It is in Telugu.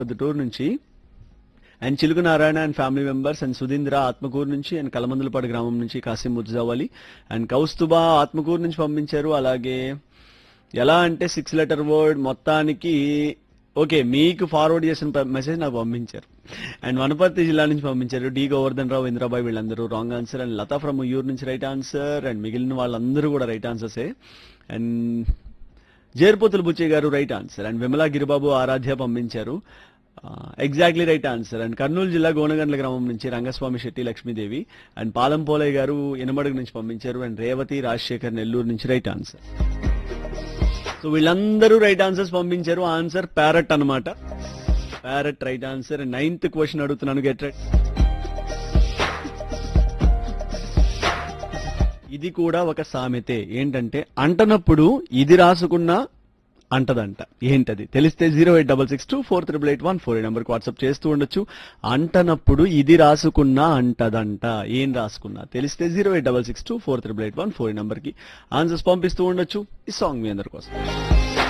టూర్ నుంచి and Chiluku Narayana and family members and Sudheendra Atmakur నుంచి అండ్ కలమందులపాడు గ్రామం నుంచి కాసిం ముర్జావాలి అండ్ కౌస్తుబా ఆత్మకూరు నుంచి పంపించారు అలాగే ఎలా అంటే సిక్స్ లెటర్ వర్డ్ మొత్తానికి ఓకే మీకు ఫార్వర్డ్ చేసిన మెసేజ్ నాకు పంపించారు అండ్ వనపర్తి జిల్లా నుంచి పంపించారు డి గోవర్ధన్ రావు ఇంద్రాబాయ్ వీళ్ళందరూ wrong answer and Latha from Uyyuru నుంచి రైట్ ఆన్సర్ అండ్ మిగిలిన వాళ్ళందరూ కూడా రైట్ ఆన్సర్సే and Jerpothula Buchayya garu right answer and Vimala Giribabu Aradhya పంపించారు exactly right answer and Kurnool జిల్లా గోనగండ్ల గ్రామం నుంచి రంగస్వామి శెట్టి లక్ష్మీదేవి అండ్ పాలం పోలయ్య గారు ఇనమడుగు నుంచి పంపించారు అండ్ రేవతి రాజశేఖర్ నెల్లూరు నుంచి రైట్ ఆన్సర్ సో వీళ్ళందరూ రైట్ ఆన్సర్స్ పంపించారు ఆన్సర్ ప్యారట్ అన్నమాట parrot right answer ninth question అడుగుతున్నాను గెట్ రైట్ ఇది కూడా ఒక సామెతే ఏంటంటే అంటనప్పుడు ఇది రాసుకున్నా అంటదంట ఏంటది తెలిస్తే zero eight double six two four triple eight one four నెంబర్కి వాట్సాప్ చేస్తూ ఉండొచ్చు అంటనప్పుడు ఇది రాసుకున్నా అంటదంట ఏం రాసుకున్నా తెలిస్తే zero eight double six two four triple eight one four నెంబర్కి ఆన్సర్స్ పంపిస్తూ ఉండొచ్చు ఈ సాంగ్ మీ అందరి కోసం